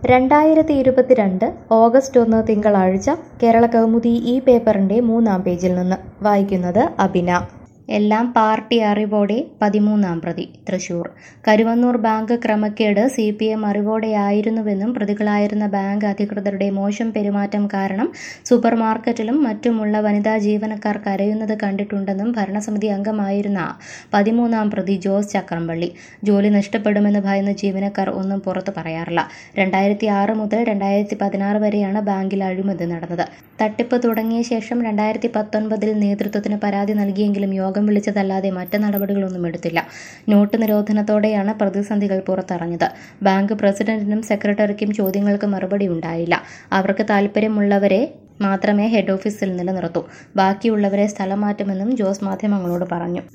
രണ്ടായിരത്തി ഇരുപത്തിരണ്ട് ഓഗസ്റ്റ് ഒന്ന് തിങ്കളാഴ്ച കേരള കൗമുദി ഈ പേപ്പറിന്റെ മൂന്നാം പേജിൽ നിന്ന് വായിക്കുന്നത് അബിന എല്ലാം പാർട്ടി അറിവോടെ പതിമൂന്നാം പ്രതി തൃശൂർ കരുവന്നൂർ ബാങ്ക് ക്രമക്കേട് സി പി എം അറിവോടെയായിരുന്നുവെന്നും പ്രതികളായിരുന്ന ബാങ്ക് അധികൃതരുടെ മോശം പെരുമാറ്റം കാരണം സൂപ്പർ മാർക്കറ്റിലും മറ്റുമുള്ള വനിതാ ജീവനക്കാർ കരയുന്നത് കണ്ടിട്ടുണ്ടെന്നും ഭരണസമിതി അംഗമായിരുന്ന പതിമൂന്നാം പ്രതി ജോസ് ചക്രംപള്ളി ജോലി നഷ്ടപ്പെടുമെന്ന് ഭയന്ന് ജീവനക്കാർ ഒന്നും പുറത്തു പറയാറില്ല രണ്ടായിരത്തി ആറ് മുതൽ രണ്ടായിരത്തി പതിനാറ് വരെയാണ് ബാങ്കിൽ അഴിമതി നടന്നത് തട്ടിപ്പ് തുടങ്ങിയ ശേഷം രണ്ടായിരത്തി പത്തൊൻപതിൽ നേതൃത്വത്തിന് പരാതി നൽകിയെങ്കിലും യോഗം വിളിച്ചതല്ലാതെ മറ്റ് നടപടികളൊന്നും എടുത്തില്ല നോട്ട് നിരോധനത്തോടെയാണ് പ്രതിസന്ധികൾ പുറത്തറിഞ്ഞത് ബാങ്ക് പ്രസിഡന്റിനും സെക്രട്ടറിക്കും ചോദ്യങ്ങൾക്ക് മറുപടി ഉണ്ടായില്ല അവർക്ക് താൽപ്പര്യമുള്ളവരെ മാത്രമേ ഹെഡ് ഓഫീസിൽ നിലനിർത്തൂ ബാക്കിയുള്ളവരെ സ്ഥലം മാറ്റുമെന്നും ജോസ് മാധ്യമങ്ങളോട് പറഞ്ഞു